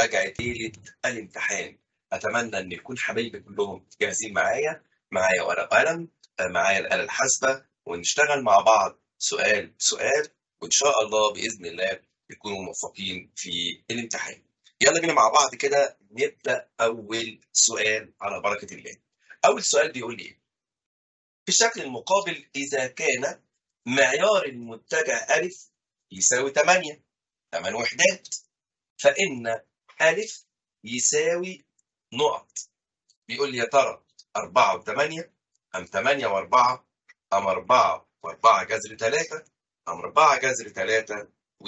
مراجعة ليلة الامتحان أتمنى إن يكون حبايبي كلهم جاهزين معايا معايا ورقة وقلم معايا الآلة الحاسبة ونشتغل مع بعض سؤال سؤال وإن شاء الله بإذن الله يكونوا موفقين في الامتحان يلا بينا مع بعض كده نبدأ أول سؤال على بركة الله أول سؤال بيقول لي إيه؟ في الشكل المقابل إذا كان معيار المتجه ألف يساوي 8 8 وحدات فإن ألف يساوي نقط بيقول لي يا ترى 4 و8 أم 8 و4 أم 4 و4 جذر 3 أم 4 جذر 3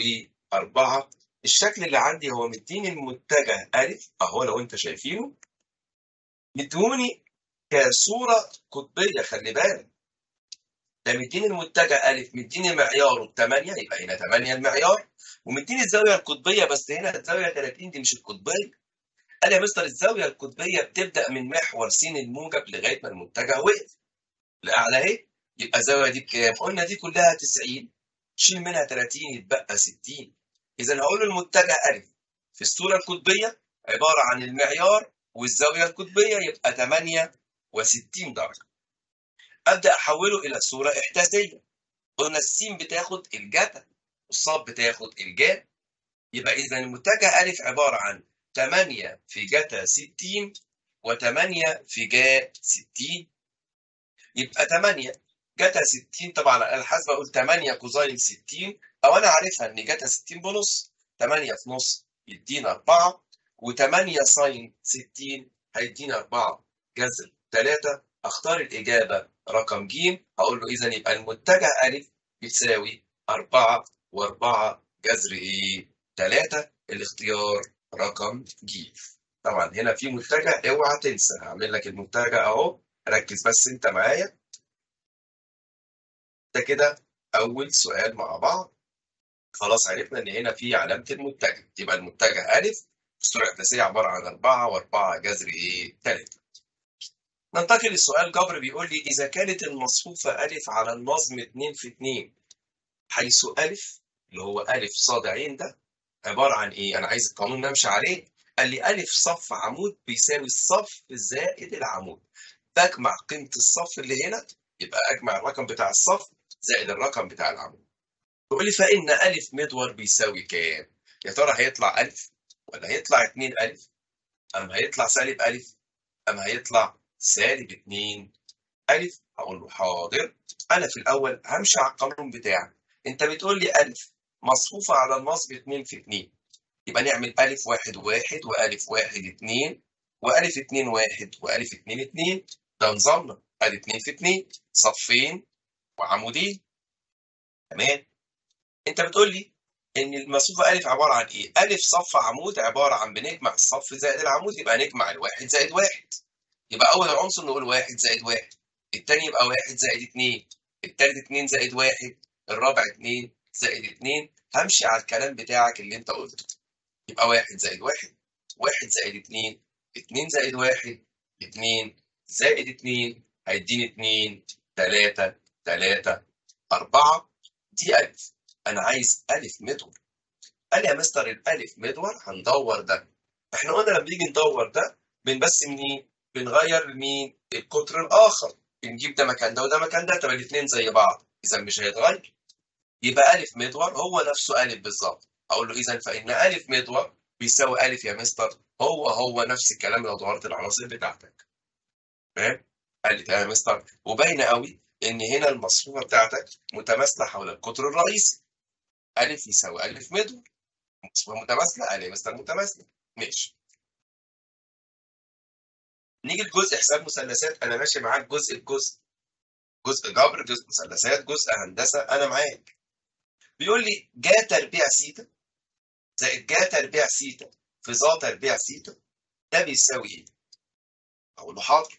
و4 الشكل اللي عندي هو مديني المتجه ألف أهو لو أنت شايفينه مديهوني كصورة قطبية خلي بالك ده مديني المتجه ألف مديني معياره 8 يبقى هنا 8 المعيار ومديني الزاوية القطبية بس هنا الزاوية 30 دي مش القطبية قال يا مستر الزاوية القطبية بتبدأ من محور س الموجب لغاية ما المتجه وقف لأعلى أهي يبقى الزاوية دي بكام؟ قلنا دي كلها 90 شيل منها 30 يتبقى 60 إذا هقول له المتجه ألف في الصورة القطبية عبارة عن المعيار والزاوية القطبية يبقى 68 درجة أبدأ أحوله إلى صورة إحداثية قلنا السين بتاخد الجتا والصاد بتاخد الجا يبقى إذا المتجه ألف عبارة عن 8 في جتا 60 و8 في جا 60 يبقى 8 جتا 60 طبعا على الحاسبة أقول 8 كوزين 60 أو أنا عارفها إن جتا 60 بنص 8 في نص يدينا 4 و8 ساين 60 هيدينا 4 جذر 3 أختار الإجابة رقم ج هقول له إذا يبقى المتجه ألف بيساوي 4 و4 جذر إيه؟ 3 الاختيار رقم ج طبعا هنا في متجه اوعى تنسى هعمل لك المتجه اهو ركز بس انت معايا ده كده اول سؤال مع بعض خلاص عرفنا ان هنا في علامه المتجه يبقى المتجه الف الصوره الهندسيه عباره عن 4 و4 جذر ايه 3 ننتقل للسؤال جبر بيقول لي اذا كانت المصفوفه الف على النظم 2 في 2 حيث الف اللي هو الف صاد عين ده عباره عن ايه انا عايز القانون نمشي عليه قال لي الف صف عمود بيساوي الصف زائد العمود بجمع قيمه الصف اللي هنا يبقى اجمع الرقم بتاع الصف زائد الرقم بتاع العمود يقول لي فان الف مدور بيساوي كام يا ترى هيطلع الف ولا هيطلع 2 الف ام هيطلع سالب الف ام هيطلع سالب 2 الف هقول له حاضر انا في الاول همشي على القانون بتاعي انت بتقول لي الف مصفوفة على النصب 2 في 2 يبقى نعمل ألف واحد واحد وألف واحد اتنين وألف اتنين واحد وألف اتنين اتنين ده نظامنا أدي اتنين في اتنين صفين وعمودين تمام أنت بتقول لي إن المصفوفة ألف عبارة عن إيه؟ ألف صف عمود عبارة عن بنجمع الصف زائد العمود يبقى نجمع الواحد زائد واحد يبقى أول عنصر نقول واحد زائد واحد التاني يبقى واحد زائد اتنين التالت اتنين زائد واحد الرابع اتنين زائد 2 همشي على الكلام بتاعك اللي انت قلته يبقى 1 زائد 1 1 زائد 2 2 زائد 1 2 زائد 2 هيديني 2 3 3 4 دي ألف أنا عايز ألف مدور قال يا مستر الألف مدور هندور ده احنا قلنا لما بنيجي ندور ده بنبس منين؟ بنغير مين؟ القطر الآخر بنجيب ده مكان ده وده مكان ده طب الاثنين زي بعض إذا مش هيتغير يبقى ألف مدور هو نفسه ألف بالظبط أقول له إذا فإن ألف مدور بيساوي ألف يا مستر هو هو نفس الكلام لو دورت العناصر بتاعتك فاهم؟ قال لي تمام يا مستر وباينة قوي إن هنا المصفوفة بتاعتك متماثلة حول القطر الرئيسي ألف يساوي ألف مدور مصفوفة متماثلة قال لي يا مستر متماثلة ماشي نيجي لجزء حساب مثلثات أنا ماشي معاك جزء بجزء جزء جبر جزء مثلثات جزء هندسة أنا معاك بيقول لي جا تربيع سيتا زائد جا تربيع سيتا في ظا تربيع سيتا ده بيساوي ايه؟ اقول له حاضر.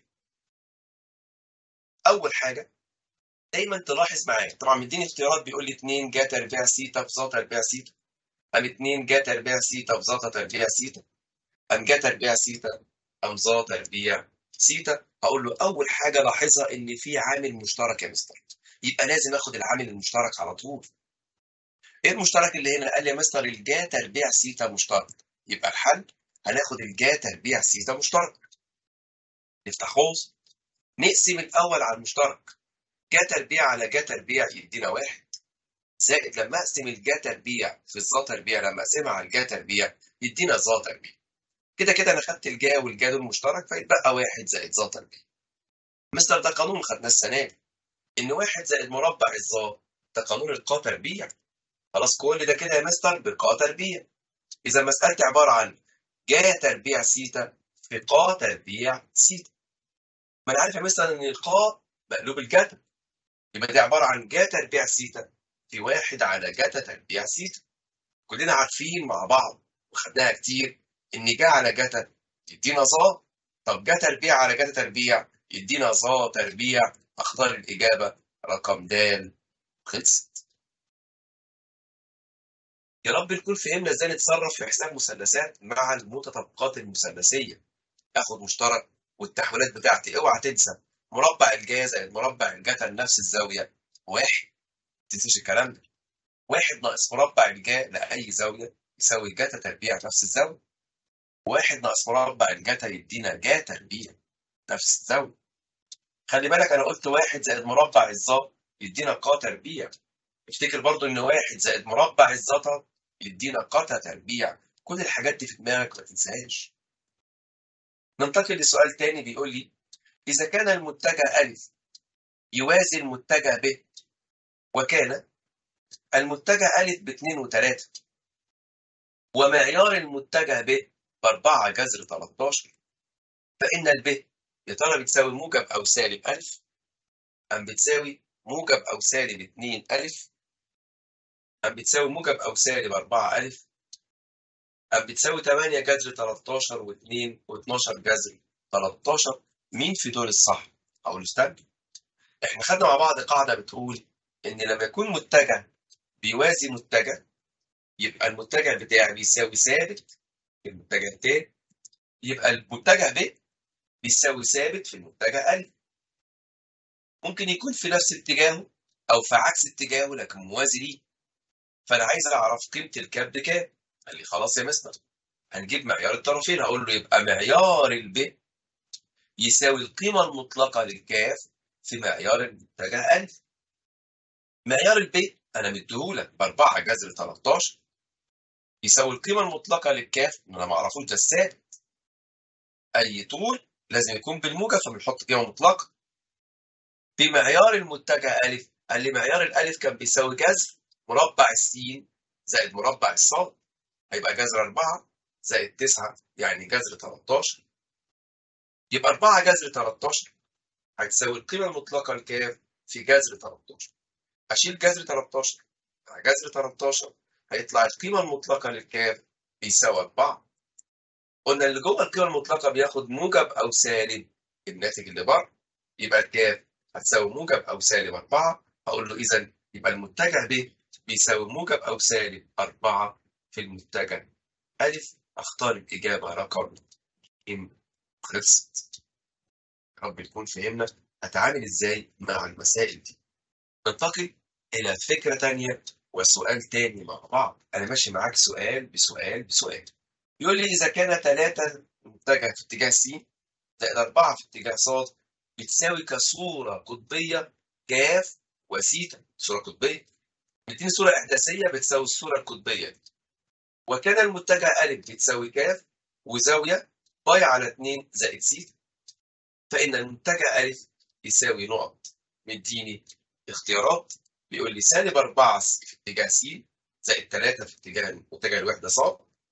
اول حاجه دايما تلاحظ معايا طبعا مديني اختيارات بيقول لي 2 جا تربيع سيتا في ظا تربيع سيتا ام 2 جا تربيع سيتا في ظا تربيع سيتا ام جا تربيع سيتا ام ظا تربيع سيتا هقول له اول حاجه لاحظها ان في عامل مشترك يا مستر يبقى لازم اخد العامل المشترك على طول ايه المشترك اللي هنا قال لي يا مستر الجا تربيع سيتا مشترك يبقى الحل هناخد الجا تربيع سيتا مشترك نفتح قوس نقسم الأول على المشترك جا تربيع على جا تربيع يدينا واحد زائد لما أقسم الجا تربيع في الظا تربيع لما أقسمها على الجا تربيع يدينا ظا تربيع كده كده أنا خدت الجا والجا دول مشترك فيتبقى واحد زائد ظا تربيع مستر ده قانون خدناه السنة دي إن واحد زائد مربع الظا ده قانون القا تربيع خلاص كل ده كده يا مستر بقا تربيع إذا مسألتي عبارة عن جا تربيع سيتا في قا تربيع سيتا ما أنا عارف يا مستر إن القا مقلوب الجتا يبقى دي عبارة عن جا تربيع سيتا في واحد على جتا تربيع سيتا كلنا عارفين مع بعض وخدناها كتير إن جا على جتا يدينا ظا طب جا تربيع على جتا تربيع يدينا ظا تربيع أختار الإجابة رقم د خلصت يا رب نكون فهمنا ازاي نتصرف في حساب مثلثات مع المتطابقات المثلثيه اخد مشترك والتحويلات بتاعتي اوعى تنسى مربع الجا زائد مربع الجتا لنفس الزاويه واحد ما تنساش الكلام ده واحد ناقص مربع الجا لاي زاويه يساوي جتا تربيع نفس الزاويه واحد ناقص مربع الجتا يدينا جا تربيع نفس الزاويه خلي بالك انا قلت واحد زائد مربع الظا يدينا قا تربيع افتكر برضو ان واحد زائد مربع الزتا يدينا قطع تربيع كل الحاجات دي في دماغك ما تنساهاش ننتقل لسؤال تاني بيقول لي إذا كان المتجه ألف يوازي المتجه ب وكان المتجه ألف باتنين وتلاتة ومعيار المتجه ب بأربعة جذر 13 فإن الب يا ترى بتساوي موجب أو سالب ألف أم بتساوي موجب أو سالب اتنين ألف أم بتساوي موجب أو سالب 4 ألف أم بتساوي 8 جذر 13 و2 و12 جذر 13 مين في دول الصح؟ أقول استنى إحنا خدنا مع بعض قاعدة بتقول إن لما يكون متجه بيوازي متجه يبقى المتجه بتاعي بيساوي ثابت في المتجه التاني يبقى المتجه ب بيساوي ثابت في المتجه ألف ممكن يكون في نفس اتجاهه أو في عكس اتجاهه لكن موازي ليه فانا عايز اعرف قيمه الكاب بكام قال لي خلاص يا مستر هنجيب معيار الطرفين هقول له يبقى معيار الب يساوي القيمه المطلقه للكاف في معيار المتجه ألف معيار الب انا مديهولك ب 4 جذر 13 يساوي القيمه المطلقه للكاف انا ما اعرفوش ده الثابت اي طول لازم يكون بالموجب فبنحط قيمه مطلقه في معيار المتجه ألف قال لي معيار الألف كان بيساوي جذر مربع السين زائد مربع الصاد هيبقى جذر 4 زائد 9 يعني جذر 13 يبقى 4 جذر 13 هتساوي القيمة المطلقة لكاف في جذر 13 أشيل جذر 13 مع جذر 13 هيطلع القيمة المطلقة للكاف بيساوي 4 قلنا اللي جوه القيمة المطلقة بياخد موجب أو سالب الناتج اللي بره يبقى الكاف هتساوي موجب أو سالب 4 هقول له إذا يبقى المتجه ب بيساوي موجب أو سالب 4 في المتجه ألف أختار الإجابة رقم إم خلصت رب يكون فهمنا هتعامل إزاي مع المسائل دي ننتقل إلى فكرة تانية وسؤال تاني مع بعض أنا ماشي معاك سؤال بسؤال بسؤال يقول لي إذا كان ثلاثة متجه في اتجاه س زائد أربعة في اتجاه ص بتساوي كصورة قطبية كاف وسيتا صورة قطبية مديني صورة إحداثية بتساوي الصورة القطبية دي وكان المتجه أ بتساوي ك وزاوية باي على 2 زائد س فإن المتجه أ يساوي نقط مديني اختيارات بيقول لي سالب 4 في اتجاه س زائد 3 في اتجاه متجه الوحدة ص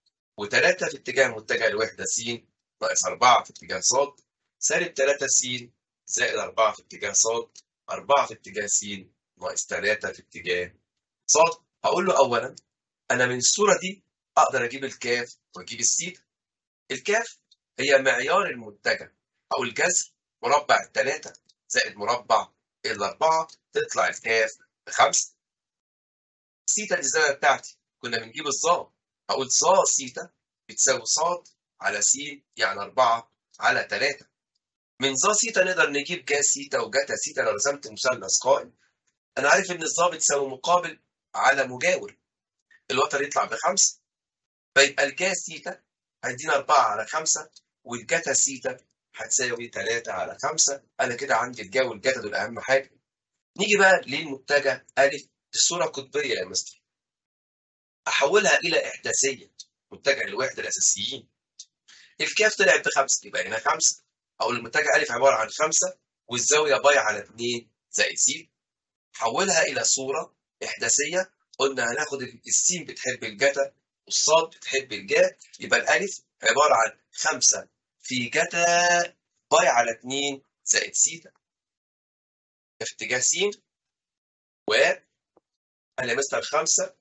و3 في اتجاه متجه الوحدة س ناقص 4 في اتجاه ص سالب 3 س زائد 4 في اتجاه ص 4 في اتجاه س ناقص 3 في اتجاه ص هقول له اولا انا من الصوره دي اقدر اجيب الكاف واجيب السيتا الكاف هي معيار المتجه او الجذر مربع الثلاثه زائد مربع الاربعه تطلع الكاف بخمسه السيتا دي الزاويه بتاعتي كنا بنجيب الظا اقول صا سيتا بتساوي ص على س يعني 4 على 3 من ظا سيتا نقدر نجيب جا سيتا وجاتا سيتا لو رسمت مثلث قائم انا عارف ان الظا بتساوي مقابل على مجاور الوتر يطلع بخمسة فيبقى الجا سيتا هيدينا 4 على 5 والجتا سيتا هتساوي 3 على 5 انا كده عندي الجا والجتا دول اهم حاجه نيجي بقى للمتجه الف الصوره قطبيه يا مستر احولها الى احداثيه متجه الوحده الاساسيين الكاف طلعت بخمسه يبقى هنا 5 اقول المتجه الف عباره عن 5 والزاويه باي على 2 زائد س حولها الى صوره احداثيه قلنا هناخد السين بتحب الجتا والصاد بتحب الجا يبقى الالف عباره عن 5 في جتا باي على 2 زائد سيتا ده في اتجاه س و انا مستر 5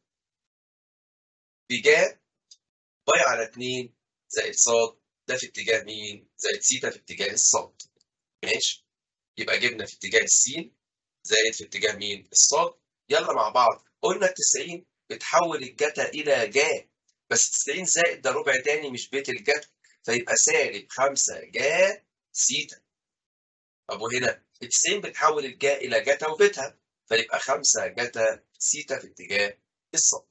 في جا باي على 2 زائد صاد ده في اتجاه مين؟ زائد سيتا في اتجاه الصاد ماشي يبقى جبنا في اتجاه السين زائد في اتجاه مين؟ الصاد يلا مع بعض قلنا ال 90 بتحول الجتا الى جا بس 90 زائد ده ربع تاني مش بيت الجتا فيبقى سالب 5 جا سيتا طب وهنا ال 90 بتحول الجا الى جتا وبيتها فيبقى 5 جتا سيتا في اتجاه الصاد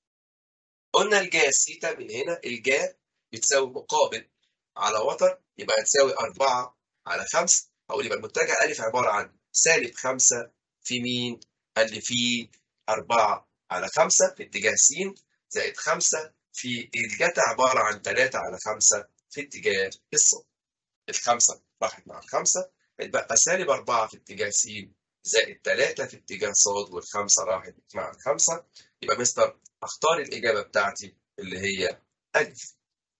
قلنا الجا سيتا من هنا الجا بتساوي مقابل على وتر يبقى هتساوي 4 على 5 او يبقى المتجه الف عباره عن سالب 5 في مين؟ قال لي في 4 على 5 في اتجاه س زائد 5 في الجتا عباره عن 3 على 5 في اتجاه الصاد. الخمسه راحت مع الخمسه اتبقى سالب 4 في اتجاه س زائد 3 في اتجاه صاد والخمسه راحت مع الخمسه يبقى مستر اختار الاجابه بتاعتي اللي هي الف.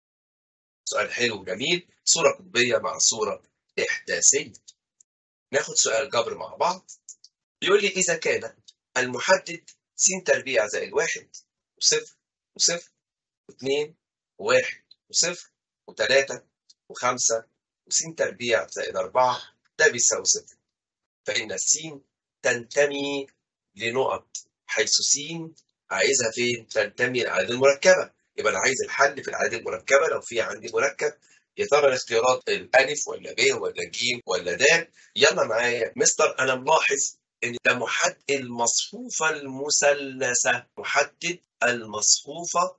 سؤال حلو وجميل صوره قطبيه مع صوره احداثيه. ناخد سؤال جبر مع بعض بيقول لي إذا كان المحدد س تربيع زائد واحد وصفر وصفر واثنين وواحد وصفر وثلاثة وخمسة وس تربيع زائد أربعة ده بيساوي صفر فإن س تنتمي لنقط حيث س عايزها فين؟ تنتمي للأعداد المركبة يبقى أنا عايز الحل في الأعداد المركبة لو في عندي مركب يا ترى الاختيارات الألف ولا ب ولا ج ولا د يلا معايا مستر أنا ملاحظ ان ده محدد المصفوفة المثلثة محدد المصفوفة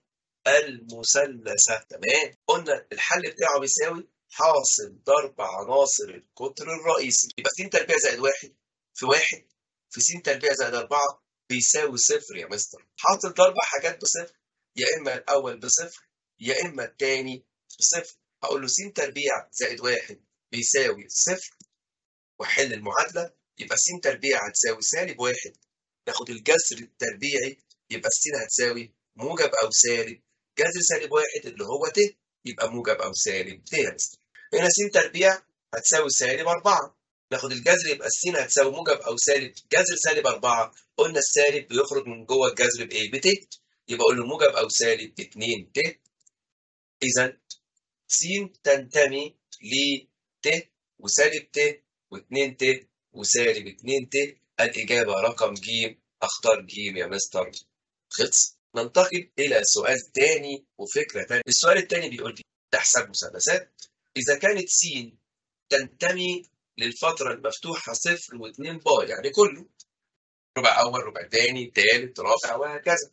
المثلثة تمام قلنا الحل بتاعه بيساوي حاصل ضرب عناصر القطر الرئيسي يبقى س تربيع زائد واحد في واحد في س تربيع زائد أربعة بيساوي صفر يا مستر حاصل ضرب حاجات بصفر يا إما الأول بصفر يا إما الثاني بصفر هقول له س تربيع زائد واحد بيساوي صفر وحل المعادلة يبقى س تربيع هتساوي سالب واحد ناخد الجذر التربيعي يبقى الس هتساوي موجب أو سالب جذر سالب واحد اللي هو ت يبقى موجب أو سالب ت يا مستر هنا س تربيع هتساوي سالب أربعة ناخد الجذر يبقى الس هتساوي موجب أو سالب جذر سالب أربعة قلنا السالب بيخرج من جوه الجذر بإيه؟ بت يبقى أقول له موجب أو سالب 2 ت إذا س تنتمي ل ت وسالب ت و2 ت وسالب 2 ت الإجابة رقم ج أختار ج يا مستر خلص ننتقل إلى سؤال تاني وفكرة تانية السؤال التاني بيقول لي تحسب مثلثات إذا كانت س تنتمي للفترة المفتوحة صفر واثنين باي يعني كله ربع أول ربع تاني تالت رابع وهكذا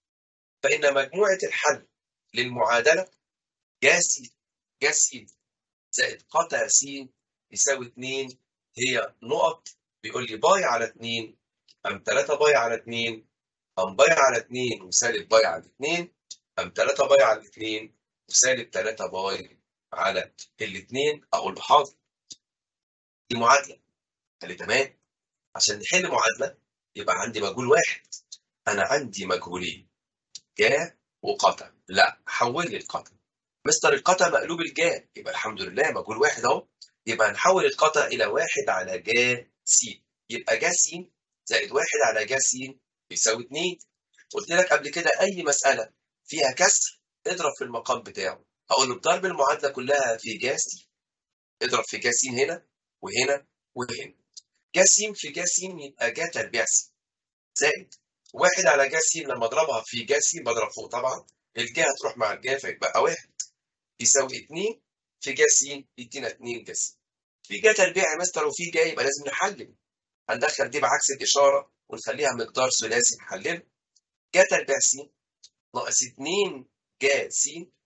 فإن مجموعة الحل للمعادلة جاس جاس زائد قطع س يساوي 2 هي نقط بيقول لي باي على 2 أم 3 باي على 2 أم باي على 2 وسالب باي على 2 أم 3 باي على 2 وسالب 3 باي على الاثنين أقول له حاضر دي معادلة قال لي تمام عشان نحل معادلة يبقى عندي مجهول واحد أنا عندي مجهولين جا وقطع لا حول لي القطع مستر القطع مقلوب الجا يبقى الحمد لله مجهول واحد اهو يبقى نحول القطع الى واحد على جا س يبقى جا س زائد واحد على جا س بيساوي 2 قلت لك قبل كده اي مساله فيها كسر اضرب في المقام بتاعه اقول له بضرب المعادله كلها في جا س اضرب في جا س هنا وهنا وهنا جا س في جا س يبقى جا تربيع س زائد واحد على جا س لما اضربها في جا س بضرب فوق طبعا الجا هتروح مع الجا فيبقى واحد يساوي 2 في جا س يدينا 2 جا س في جا تربيع يا مستر وفي جا يبقى لازم نحلل هندخل دي بعكس الاشاره ونخليها مقدار ثلاثي نحلله جا تربيع س ناقص 2 جا س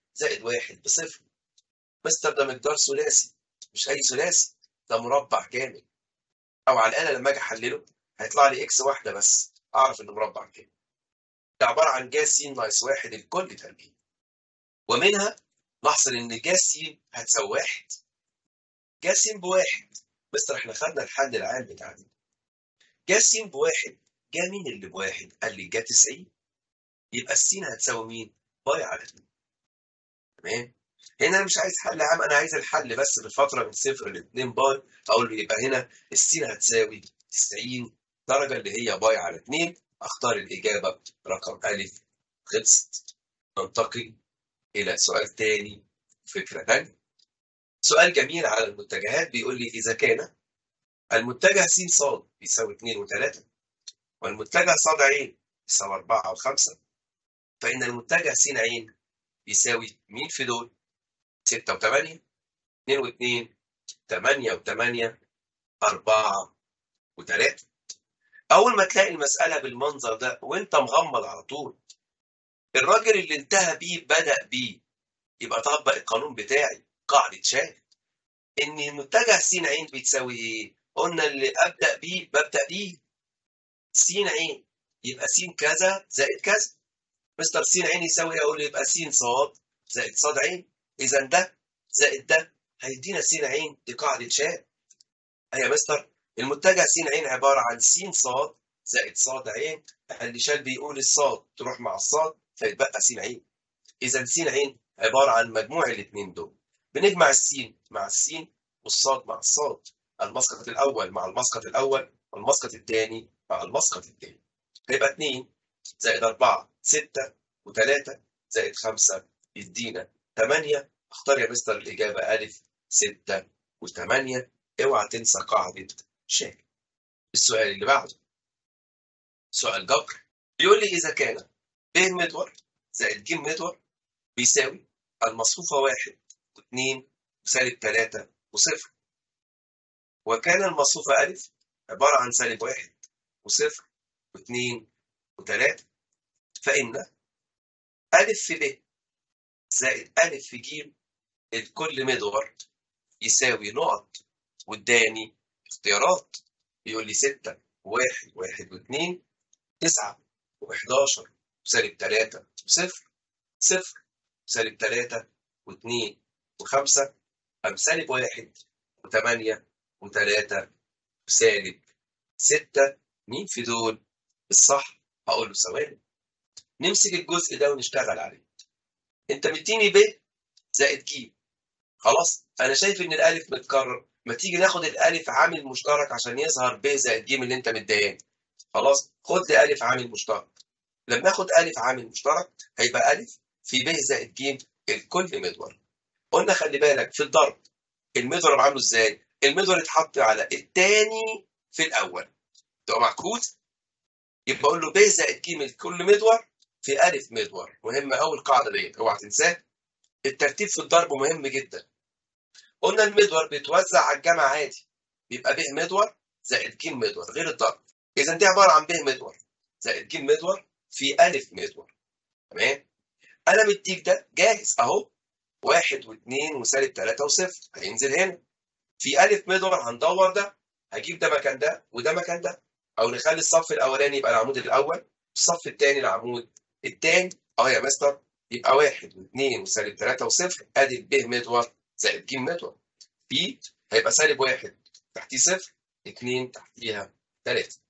زائد واحد بصفر مستر ده مقدار ثلاثي مش اي ثلاثي ده مربع كامل او على الاقل لما اجي احلله هيطلع لي اكس واحده بس اعرف انه مربع كامل ده عباره عن جاز س ناقص واحد الكل تربيع ومنها نحصل ان جاز س هتساوي واحد جاز س بواحد مستر احنا خدنا الحل العام بتاعنا جاز س بواحد جا مين اللي بواحد؟ قال لي جا 90 يبقى السين هتساوي مين؟ باي على 2 تمام؟ هنا انا مش عايز حل عام انا عايز الحل بس بالفتره من صفر ل 2 باي اقول له يبقى هنا السين هتساوي 90 درجه اللي هي باي على 2 اختار الاجابه رقم الف خلصت ننتقل الى سؤال تاني فكره تانيه سؤال جميل على المتجهات بيقول لي اذا كان المتجه س ص بيساوي 2 و3 والمتجه ص ع يساوي 4 و5 فإن المتجه س ع يساوي مين في دول؟ 6 و8 2 و2 8 و8 4 و3 أول ما تلاقي المسألة بالمنظر ده وأنت مغمض على طول الراجل اللي انتهى بيه بدأ بيه يبقى طبق القانون بتاعي قاعدة شاهد إن المتجه س ع بتساوي إيه؟ قلنا اللي أبدأ بيه ببدأ بيه س ع يبقى س كذا زائد كذا مستر س ع يساوي ايه اقول له يبقى س ص زائد ص ع اذا ده زائد ده هيدينا س ع دي قاعده شاء اهي يا مستر المتجه س ع عباره عن س ص زائد ص ع اللي شال بيقول الصاد تروح مع الصاد فيتبقى س ع اذا س ع عباره عن مجموع الاثنين دول بنجمع السين مع السين والصاد مع الصاد المسقط الاول مع المسقط الاول والمسقط الثاني مع المسقط الثاني هيبقى 2 زائد 4 6 و3 زائد 5 يدينا 8 اختار يا مستر الإجابة ألف 6 و8 اوعى تنسى قاعدة شاك السؤال اللي بعده سؤال جبر بيقول لي إذا كان ب مدور زائد ج مدور بيساوي المصفوفة 1 و2 وسالب 3 وصفر وكان المصفوفة ألف عبارة عن سالب 1 وصفر واثنين وثلاثة فإن ألف في ب زائد ألف في ج الكل مدور يساوي نقط والداني اختيارات بيقول لي ستة واحد واحد واثنين تسعة وحداشر وسالب تلاتة وصفر صفر وسالب تلاتة واثنين وخمسة أم سالب واحد وثمانية وثلاثة وسالب ستة مين في دول الصح هقول له ثواني نمسك الجزء ده ونشتغل عليه انت مديني ب زائد ج خلاص انا شايف ان الالف متكرر ما تيجي ناخد الالف عامل مشترك عشان يظهر ب زائد ج اللي انت مدياني خلاص خد لي الف عامل مشترك لما اخد الف عامل مشترك هيبقى الف في ب زائد ج الكل مدور قلنا خلي بالك في الضرب المدور عامله ازاي المدور يتحط على الثاني في الاول تبقى معكوس يبقى اقول له ب زائد ج كل مدور في الف مدور مهمه قوي القاعده ديت اوعى تنساها الترتيب في الضرب مهم جدا قلنا المدور بيتوزع على الجمع عادي بيبقى ب مدور زائد ج مدور غير الضرب اذا دي عباره عن ب مدور زائد ج مدور في الف مدور تمام انا مديك ده جاهز اهو واحد واثنين وسالب ثلاثة وصفر هينزل هنا في ألف مدور هندور ده هجيب ده مكان ده وده مكان ده او نخلي الصف الاولاني يبقى العمود الاول الصف الثاني العمود الثاني اه يا مستر يبقى واحد واثنين وسالب ثلاثة وصفر ادي ب مدور زائد ج مدور بي هيبقى سالب واحد تحتيه صفر اثنين تحتيها ثلاثة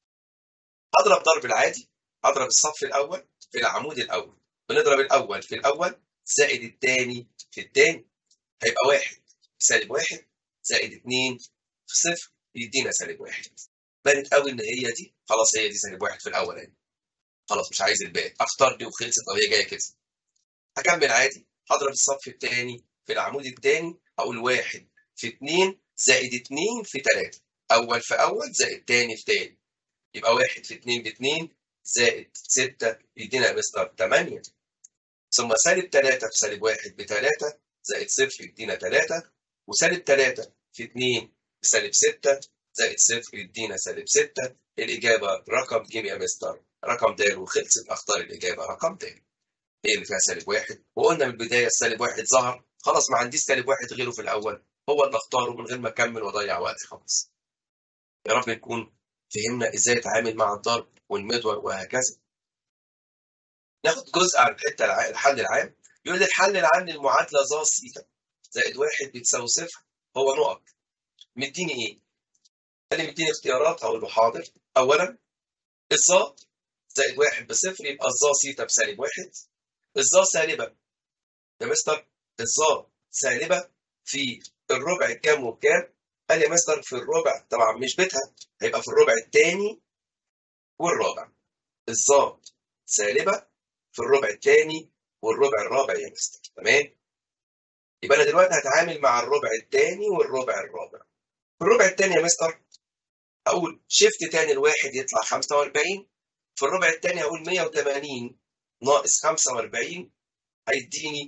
هضرب ضرب العادي هضرب الصف الاول في العمود الاول بنضرب الاول في الاول زائد الثاني في الثاني هيبقى واحد سالب واحد زائد اثنين في صفر يدينا سالب واحد بانت قوي ان هي دي خلاص هي دي سالب واحد في الاول يعني خلاص مش عايز الباقي اختار دي وخلصت طب هي جايه كده هكمل عادي هضرب الصف الثاني في العمود الثاني اقول واحد في اثنين زائد اثنين في ثلاثة اول في اول زائد ثاني في ثاني يبقى واحد في اثنين باثنين زائد ستة يدينا مستر 8 ثم سالب 3 في سالب واحد بثلاثة زائد صفر يدينا 3 وسالب 3 في 2 بسالب 6 زائد صفر يدينا سالب 6 الإجابة رقم ج يا مستر رقم د وخلصت أختار الإجابة رقم د هي اللي فيها سالب واحد وقلنا من البدايه السالب واحد ظهر خلاص ما عنديش سالب واحد غيره في الاول هو اللي اختاره من غير ما اكمل واضيع وقتي خلاص يا رب نكون فهمنا ازاي اتعامل مع الضرب والمدور وهكذا ناخد جزء عن الحته الع... الحل العام يقول لي الحل العام للمعادله ظا سيتا زائد واحد بتساوي صفر هو نقط مديني ايه؟ قال لي مديني اختيارات هقول له حاضر اولا الظا زائد واحد بصفر يبقى الظا سيتا بسالب واحد الظا سالبه يا مستر الظا سالبه في الربع كام وكام؟ قال لي يا مستر في الربع طبعا مش بيتها هيبقى في الربع الثاني والرابع الظا سالبه في الربع الثاني والربع الرابع يا مستر تمام يبقى انا دلوقتي هتعامل مع الربع الثاني والربع الرابع في الربع الثاني يا مستر هقول شيفت تاني الواحد يطلع 45 في الربع الثاني هقول 180 ناقص 45 هيديني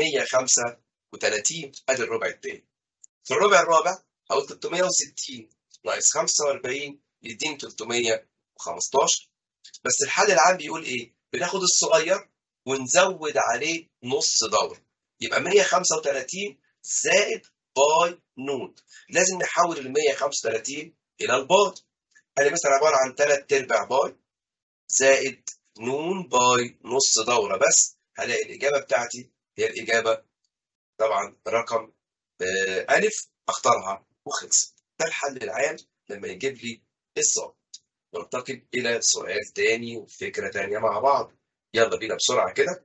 135 ادي الربع الثاني في الربع الرابع هقول 360 ناقص 45 يديني 315 بس الحل العام بيقول ايه؟ بناخد الصغير ونزود عليه نص دورة يبقى 135 زائد باي نون لازم نحول ال 135 الى الباي انا مثلا عباره عن 3 ارباع باي زائد نون باي نص دوره بس هلاقي الاجابه بتاعتي هي الاجابه طبعا رقم آه الف اختارها وخلصت ده الحل العام لما يجيب لي الصاد ننتقل الى سؤال تاني وفكره تانيه مع بعض يلا بينا بسرعه كده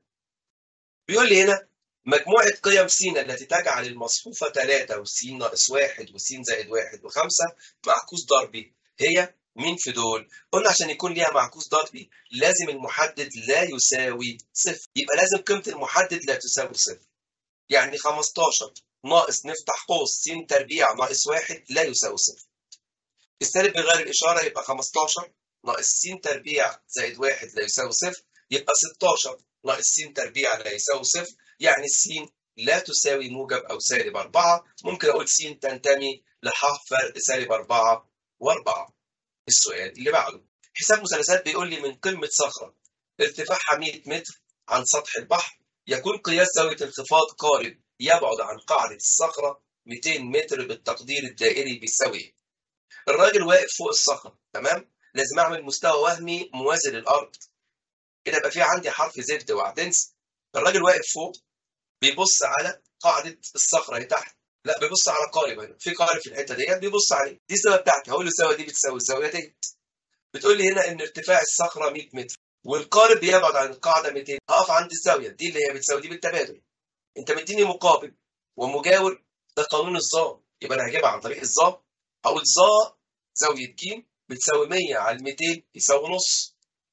بيقول لي هنا مجموعة قيم س التي تجعل المصفوفة 3 وس ناقص 1 وس زائد 1 و5 معكوس ضربي هي مين في دول؟ قلنا عشان يكون ليها معكوس ضربي لازم المحدد لا يساوي صفر يبقى لازم قيمة المحدد لا تساوي صفر يعني 15 ناقص نفتح قوس س تربيع ناقص 1 لا يساوي صفر السالب بغير الإشارة يبقى 15 ناقص س تربيع زائد 1 لا يساوي صفر يبقى 16 ناقص س تربيع لا يساوي صفر يعني السين لا تساوي موجب أو سالب 4 ممكن أقول س تنتمي لح فرق سالب 4 و4 السؤال اللي بعده حساب مثلثات بيقول لي من قمة صخرة ارتفاعها 100 متر عن سطح البحر يكون قياس زاوية انخفاض قارب يبعد عن قاعدة الصخرة 200 متر بالتقدير الدائري بيساوي الراجل واقف فوق الصخرة تمام لازم اعمل مستوى وهمي موازي للارض كده يبقى في عندي حرف زد وهتنسى الراجل واقف فوق بيبص على قاعدة الصخرة اللي تحت لا بيبص على قارب هنا في قارب في الحتة ديت بيبص عليه دي الزاوية بتاعتي هقول له الزاوية دي بتساوي الزاوية ديت بتقول لي هنا ان ارتفاع الصخرة 100 متر والقارب بيبعد عن القاعدة 200 هقف عند الزاوية دي اللي هي بتساوي دي بالتبادل انت مديني مقابل ومجاور ده قانون الظا يبقى انا هجيبها عن طريق الظا هقول ظا زاوية ج بتساوي 100 على 200 يساوي نص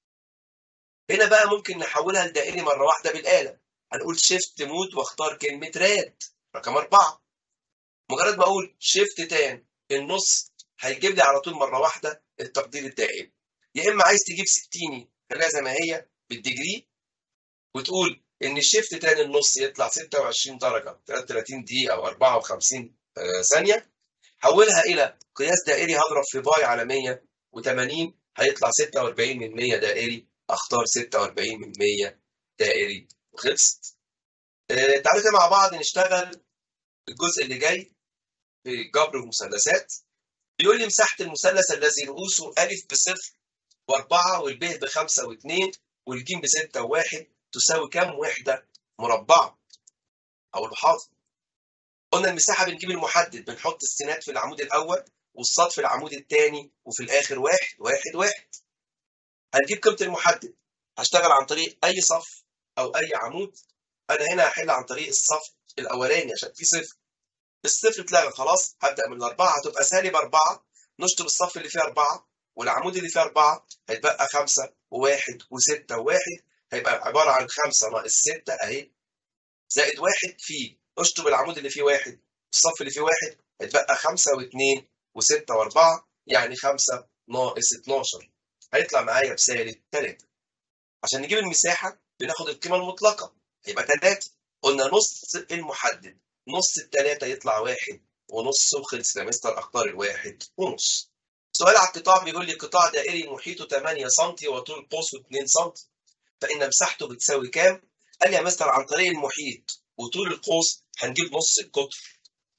هنا بقى ممكن نحولها لدائري مرة واحدة بالآلة هنقول شيفت مود واختار كلمة راد رقم أربعة مجرد ما أقول شيفت تان النص هيجيب لي على طول مرة واحدة التقدير الدائري يا إما عايز تجيب ستيني خليها زي ما هي بالديجري وتقول إن الشيفت تان النص يطلع 26 درجة 33 دقيقة أو 54 ثانية حولها إلى قياس دائري هضرب في باي على 180 هيطلع 46 من 100 دائري اختار 46 من 100 دائري وخلصت آه تعالوا كده مع بعض نشتغل الجزء اللي جاي في جبر المثلثات بيقول لي مساحة المثلث الذي رؤوسه ألف بصفر وأربعة والب بخمسة واثنين والجيم بستة وواحد تساوي كام وحدة مربعة؟ أو الحاضر قلنا المساحة بنجيب المحدد بنحط السينات في العمود الأول والصاد في العمود الثاني وفي الآخر واحد واحد واحد هنجيب قيمة المحدد هشتغل عن طريق أي صف أو أي عمود أنا هنا هحل عن طريق الصف الأولاني عشان في صفر الصفر اتلغى خلاص هبدأ من الأربعة هتبقى سالب أربعة نشطب الصف اللي فيه أربعة والعمود اللي فيه أربعة هيتبقى خمسة وواحد وستة وواحد هيبقى عبارة عن خمسة ناقص ستة أهي زائد واحد فيه اشطب العمود اللي فيه واحد الصف اللي فيه واحد هيتبقى خمسة واثنين وستة وأربعة يعني خمسة ناقص 12 هيطلع معايا بسالب 3 عشان نجيب المساحة بناخد القيمة المطلقة يبقى 3 قلنا نص المحدد نص التلاتة يطلع واحد ونص وخلص يا مستر اختار الواحد ونص سؤال على القطاع بيقول لي قطاع دائري محيطه 8 سم وطول قوسه 2 سم فإن مساحته بتساوي كام؟ قال لي يا مستر عن طريق المحيط وطول القوس هنجيب نص القطر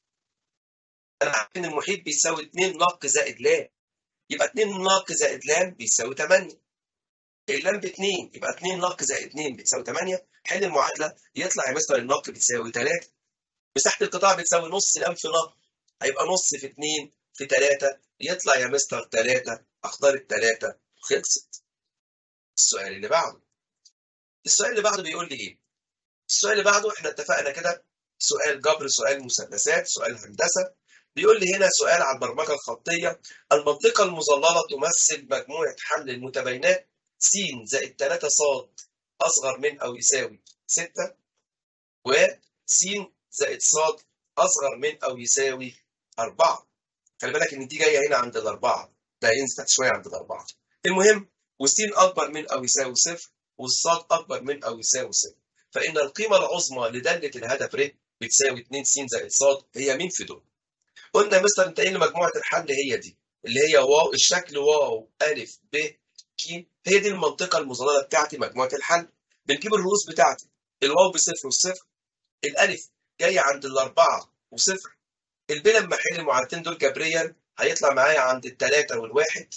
انا عارف ان المحيط بيساوي 2 نق زائد لام يبقى 2 نق زائد لام بيساوي 8 اللام ب 2 يبقى 2 نق زائد 2 بتساوي 8 حل المعادله يطلع يا مستر النق بتساوي 3 مساحه القطاع بتساوي نص لام في نق هيبقى نص في 2 في 3 يطلع يا مستر 3 اختار الثلاثه خلصت السؤال اللي بعده السؤال اللي بعده بيقول لي ايه السؤال اللي بعده احنا اتفقنا كده سؤال جبر سؤال مثلثات سؤال هندسه بيقول لي هنا سؤال على البرمجه الخطيه المنطقه المظلله تمثل مجموعه حمل المتباينات س زائد 3 ص اصغر من او يساوي 6 و س زائد ص اصغر من او يساوي 4 خلي بالك ان دي جايه هنا عند الاربعه ده ينزل تحت شويه عند الاربعه المهم وس اكبر من او يساوي صفر والصاد اكبر من او يساوي صفر فان القيمه العظمى لداله الهدف ر بتساوي 2 س زائد ص هي مين في دول؟ قلنا مثلا انت ان مجموعه الحل هي دي اللي هي واو الشكل واو الف ب ك هي دي المنطقه المظلله بتاعتي مجموعه الحل بنجيب الرؤوس بتاعتي الواو بصفر وصفر الالف جايه عند الاربعه وصفر الب لما احل المعادلتين دول جبريا هيطلع معايا عند الثلاثه والواحد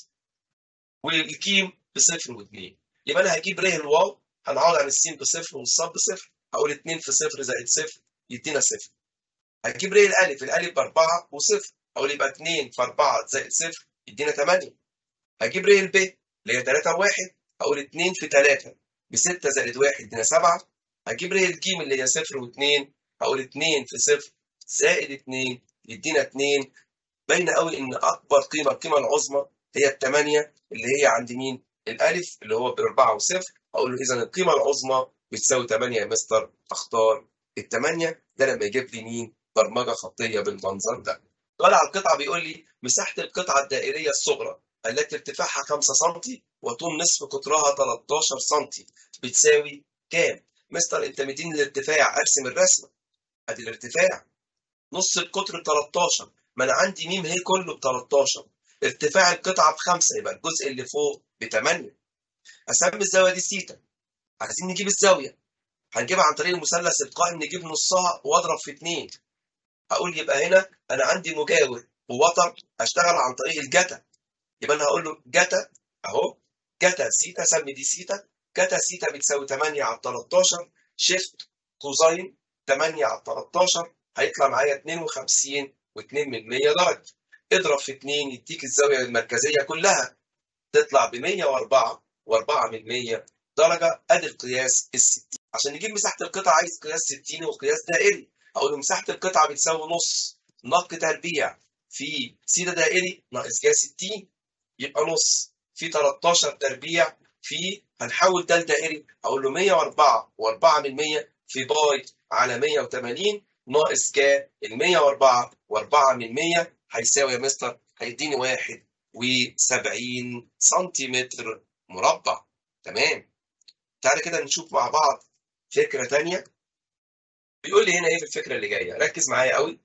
والكيم بصفر واثنين يبقى انا هجيب ر الواو هنعوض عن السين بصفر والصاد بصفر هقول 2 في صفر زائد صفر يدينا صفر هجيب ر الالف الالف باربعه وصفر اقول يبقى 2 في 4 زائد صفر يدينا 8 هجيب ر الب اللي هي 3 و1 اقول 2 في 3 ب 6 زائد 1 يدينا 7 هجيب ر الجيم اللي هي 0 و2 اقول 2 في 0 زائد 2 يدينا 2 باينه قوي ان اكبر قيمه القيمه العظمى هي الثمانيه اللي هي عند مين؟ الالف اللي هو باربعه وصفر اقول له اذا القيمه العظمى بتساوي 8 يا مستر اختار الثمانيه ده لما يجيب لي مين؟ برمجه خطيه بالمنظر ده. سؤال على القطعه بيقول لي مساحه القطعه الدائريه الصغرى التي ارتفاعها 5 سم وطول نصف قطرها 13 سم بتساوي كام؟ مستر انت مديني الارتفاع ارسم الرسمه ادي الارتفاع نص القطر ب 13 ما انا عندي ميم هي كله ب 13 ارتفاع القطعه بخمسه يبقى الجزء اللي فوق ب 8 اسمي الزاويه دي سيتا عايزين نجيب الزاويه هنجيبها عن طريق المثلث القائم نجيب نصها واضرب في 2 هقول يبقى هنا انا عندي مجاور ووتر اشتغل عن طريق الجتا يبقى انا هقول له جتا اهو جتا سيتا سمي دي سيتا جتا سيتا بتساوي 8 على 13 شيفت كوزين 8 على 13 هيطلع معايا 52 و2 من 100 درجه اضرب في 2 يديك الزاويه المركزيه كلها تطلع ب 104 و4 من 100 درجه ادي القياس ال 60 عشان نجيب مساحه القطعه عايز قياس 60 وقياس دائري اقول له مساحه القطعه بتساوي نص نق تربيع في سيده دائري ناقص جا 60 يبقى نص في 13 تربيع في هنحول ده لدائري اقول له 104 و4 من 100 في باي على 180 ناقص جا ال 104 و4 من 100 هيساوي يا مستر هيديني 71 سنتيمتر مربع تمام تعالى كده نشوف مع بعض فكره ثانيه بيقول لي هنا ايه في الفكره اللي جايه ركز معايا قوي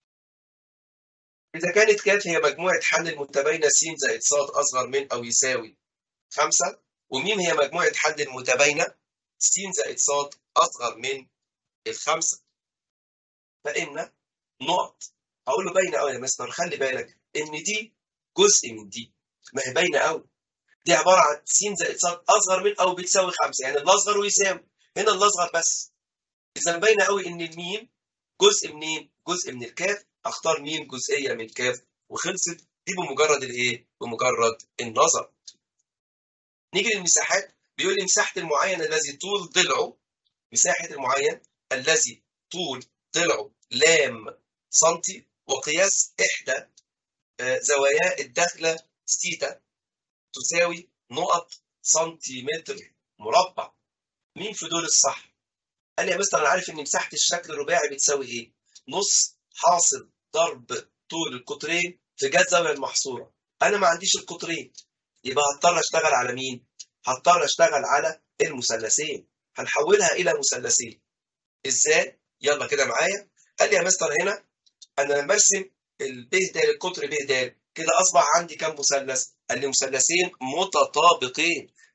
إذا كانت كاف هي مجموعة حل المتباينة س زائد ص أصغر من أو يساوي خمسة وميم هي مجموعة حل المتباينة س زائد ص أصغر من الخمسة فإن نقط أقول له باينة أوي يا مستر خلي بالك إن دي جزء من دي ما هي باينة أوي دي عبارة عن س زائد ص أصغر من أو بتساوي خمسة يعني الأصغر ويساوي هنا الأصغر بس إذا باينة أوي إن الميم جزء منين؟ جزء من الكاف اختار ميم جزئيه من كاف وخلصت دي بمجرد الايه؟ بمجرد النظر. نيجي للمساحات بيقول لي مساحه المعين الذي طول ضلعه مساحه المعين الذي طول ضلعه لام سنتي وقياس احدى زواياه الداخله ستيتا تساوي نقط سنتيمتر مربع. مين في دول الصح؟ قال لي يا مستر انا عارف ان مساحه الشكل الرباعي بتساوي ايه؟ نص حاصل ضرب طول القطرين في جهة زاوية المحصورة أنا ما عنديش القطرين يبقى هضطر أشتغل على مين؟ هضطر أشتغل على المثلثين هنحولها إلى مثلثين إزاي؟ يلا كده معايا قال لي يا مستر هنا أنا لما أرسم الب د القطر ب د كده أصبح عندي كام مثلث؟ قال لي مثلثين متطابقين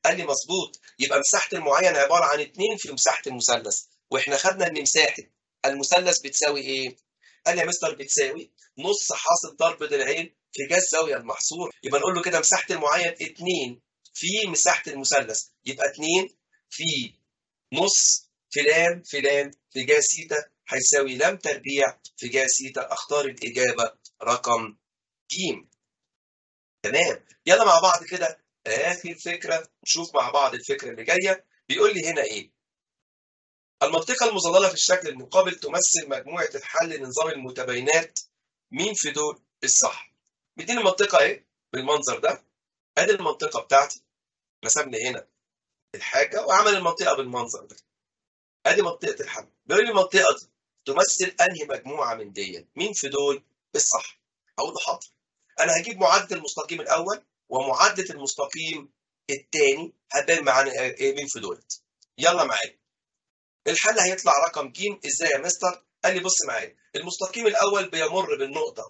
قال لي مظبوط يبقى مساحه المعين عباره عن 2 في مساحه المثلث واحنا خدنا ان مساحه المثلث بتساوي ايه قال لي يا مستر بتساوي نص حاصل ضرب ضلعين في جهه الزاويه المحصور يبقى نقول له كده مساحه المعين 2 في مساحه المثلث يبقى 2 في نص في لام في لام في جهه سيتا هيساوي لام تربيع في جهه سيتا اختار الاجابه رقم ج تمام يلا مع بعض كده اخر فكره نشوف مع بعض الفكره اللي جايه بيقول لي هنا ايه المنطقه المظلله في الشكل المقابل تمثل مجموعه الحل لنظام المتباينات مين في دول الصح مديني المنطقه ايه بالمنظر ده ادي المنطقه بتاعتي رسم لي هنا الحاجه وعمل المنطقه بالمنظر ده ادي منطقه الحل بيقول لي المنطقه دي تمثل انهي مجموعه من دي مين في دول الصح اقول له حاضر انا هجيب معادله المستقيم الاول ومعادله المستقيم الثاني هتبان معانا ايه مين في دولت يلا معايا الحل هيطلع رقم ج ازاي يا مستر قال لي بص معايا المستقيم الاول بيمر بالنقطه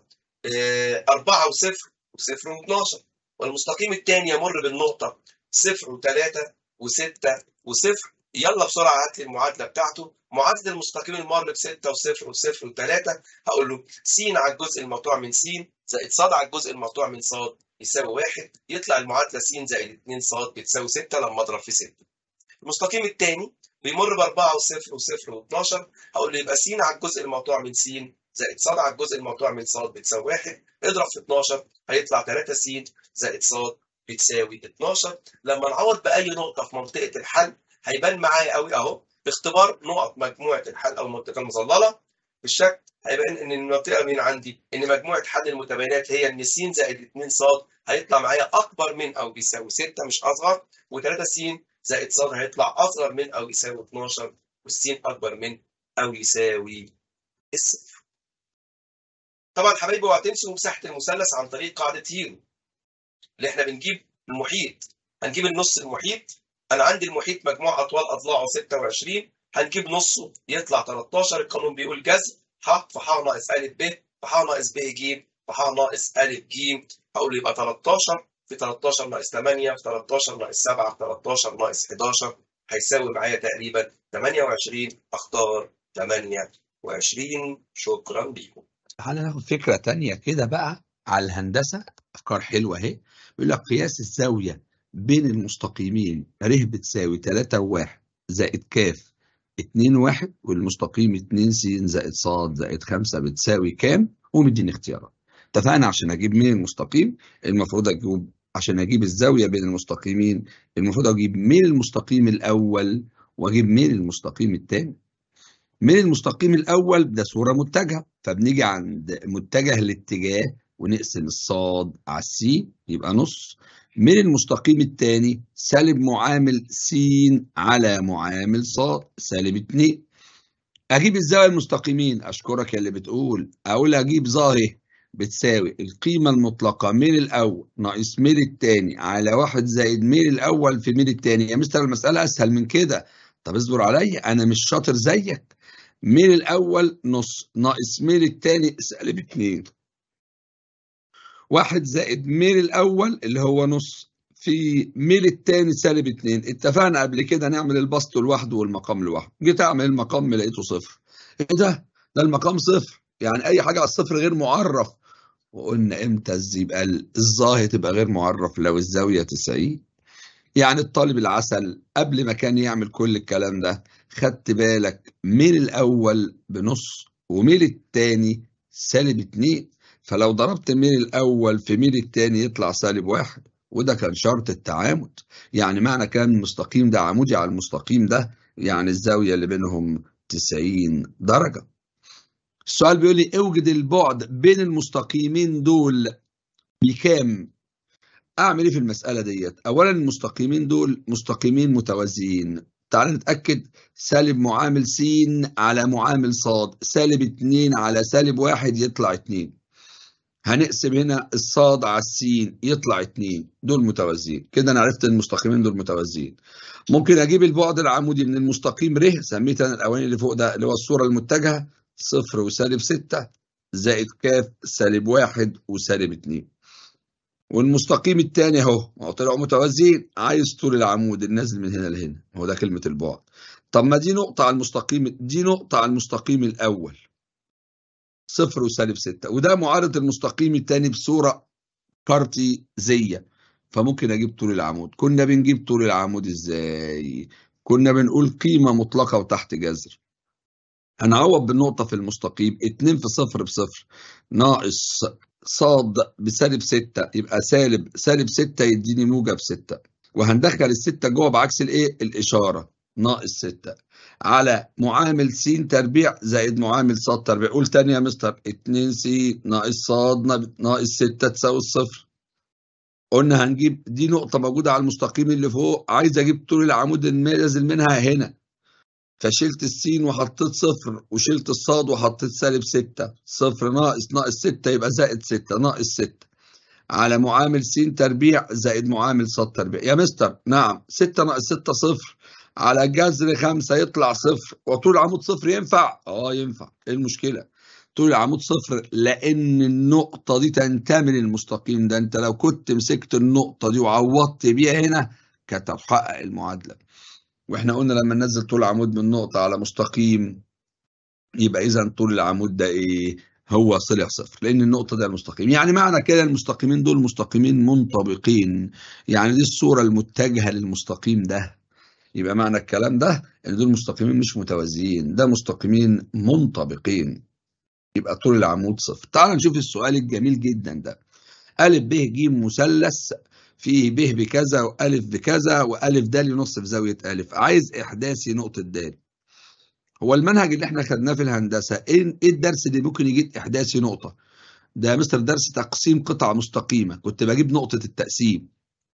4 و0 و0 و12 والمستقيم الثاني يمر بالنقطه 0 و3 و6 و0 يلا بسرعه هات لي المعادله بتاعته معادله المستقيم المر ب 6 و0 و0 و3 هقول له س على الجزء المقطوع من س زائد ص على الجزء المقطوع من ص يساوي 1 يطلع المعادله س زائد 2 ص بتساوي 6 لما اضرب في 6 المستقيم الثاني بيمر ب 4 و0 و0 و12 هقول له يبقى س على الجزء المقطوع من س زائد ص على الجزء المقطوع من ص بتساوي 1 اضرب في 12 هيطلع 3 س زائد ص بتساوي 12 لما نعوض باي نقطه في منطقه الحل هيبان معايا قوي اهو باختبار نقط مجموعه الحل او المنطقه المظلله بالشكل هيبان ان المنطقه مين عندي ان مجموعه حل المتباينات هي ان س زائد 2 ص هيطلع معايا اكبر من او بيساوي 6 مش اصغر و3 س زائد ص هيطلع اصغر من او يساوي 12 والسين اكبر من او يساوي الصفر طبعا حبايبي اوعى تنسوا مساحه المثلث عن طريق قاعده هيرو اللي احنا بنجيب المحيط هنجيب النص المحيط انا عندي المحيط مجموع اطوال اضلاعه 26 هنجيب نصه يطلع 13 القانون بيقول جذر ح في ح ناقص ا ب في ح ناقص ب ج في ح ناقص ا ج هقول يبقى 13 في 13 ناقص 8 في 13 ناقص 7 في 13 ناقص 11 هيساوي معايا تقريبا 28 اختار 28 شكرا ليكم تعالى ناخد فكرة تانية كده بقى على الهندسة أفكار حلوة أهي بيقول لك قياس الزاوية بين المستقيمين ر بتساوي 3 و1 زائد ك 2 1 والمستقيم 2 س زائد ص زائد 5 بتساوي كام ومديني اختيارات اتفقنا عشان اجيب مين المستقيم المفروض اجيب عشان اجيب الزاويه بين المستقيمين المفروض اجيب مين المستقيم الاول واجيب مين المستقيم الثاني من المستقيم الاول ده صوره متجهه فبنيجي عند متجه الاتجاه ونقسم الصاد على السين يبقى نص من المستقيم الثاني سالب معامل س على معامل ص سالب 2 اجيب الزاويه المستقيمين اشكرك يا اللي بتقول اقول اجيب ظاهره بتساوي القيمه المطلقه من الاول ناقص ميل الثاني على واحد زائد ميل الاول في ميل الثاني يا مستر المساله اسهل من كده طب اصبر عليا انا مش شاطر زيك ميل الاول نص ناقص ميل الثاني سالب 2 واحد زائد ميل الاول اللي هو نص في ميل الثاني سالب 2 اتفقنا قبل كده نعمل البسط لوحده والمقام لوحده جيت اعمل المقام لقيته صفر ايه ده ده المقام صفر يعني اي حاجه على الصفر غير معرف وقلنا امتى يبقى الظاهر تبقى غير معرف لو الزاويه 90 يعني الطالب العسل قبل ما كان يعمل كل الكلام ده خدت بالك ميل الاول بنص وميل الثاني سالب 2 فلو ضربت ميل الاول في ميل الثاني يطلع سالب واحد وده كان شرط التعامد يعني معنى كان المستقيم ده عمودي على المستقيم ده يعني الزاويه اللي بينهم 90 درجه السؤال بيقول لي اوجد البعد بين المستقيمين دول بكام اعمل ايه في المساله ديت اولا المستقيمين دول مستقيمين متوازيين تعال نتاكد سالب معامل س على معامل ص سالب 2 على سالب 1 يطلع 2 هنقسم هنا الصاد على السين يطلع 2 دول متوازيين كده انا عرفت المستقيمين دول متوازيين ممكن اجيب البعد العمودي من المستقيم ر سميت انا الاولاني اللي فوق ده اللي هو الصوره المتجهه صفر وسالب 6 زائد ك سالب 1 وسالب 2 والمستقيم الثاني اهو ما هو طلعوا متوازيين عايز طول العمود النازل من هنا لهنا هو ده كلمه البعد طب ما دي نقطه على المستقيم دي نقطه على المستقيم الاول صفر وسالب ستة وده معارض المستقيم الثاني بصوره كارتيزيه فممكن اجيب طول العمود كنا بنجيب طول العمود ازاي كنا بنقول قيمه مطلقه وتحت جذر هنعوض بالنقطه في المستقيم 2 في صفر بصفر ناقص صاد بسالب 6 يبقى سالب سالب 6 يديني موجب 6 وهندخل الستة جوه بعكس الايه الاشاره ناقص 6 على معامل س تربيع زائد معامل ص تربيع قول تاني يا مستر 2 س ناقص ص ناقص 6 تساوي الصفر قلنا هنجيب دي نقطة موجودة على المستقيم اللي فوق عايز اجيب طول العمود النازل منها هنا فشلت السين وحطيت صفر وشلت الصاد وحطيت سالب ستة صفر ناقص ناقص ستة يبقى زائد ستة ناقص ستة على معامل س تربيع زائد معامل صاد تربيع يا مستر نعم ستة ناقص ستة صفر على جذر خمسة يطلع صفر وطول العمود صفر ينفع؟ اه ينفع ايه المشكلة؟ طول العمود صفر لان النقطة دي تنتمي للمستقيم ده انت لو كنت مسكت النقطة دي وعوضت بيها هنا كانت هتحقق المعادلة واحنا قلنا لما ننزل طول العمود من نقطة على مستقيم يبقى اذا طول العمود ده ايه هو صلح صفر لان النقطة ده المستقيم يعني معنى كده المستقيمين دول مستقيمين منطبقين يعني دي الصورة المتجهة للمستقيم ده يبقى معنى الكلام ده ان دول مستقيمين مش متوازيين ده مستقيمين منطبقين يبقى طول العمود صفر تعال نشوف السؤال الجميل جدا ده أ ب ج مثلث فيه ب بكذا وألف بكذا وألف د ينص في زاوية ألف عايز إحداثي نقطة د هو المنهج اللي احنا خدناه في الهندسة ايه إيه الدرس اللي ممكن يجيب إحداثي نقطة ده يا مستر درس تقسيم قطعة مستقيمة كنت بجيب نقطة التقسيم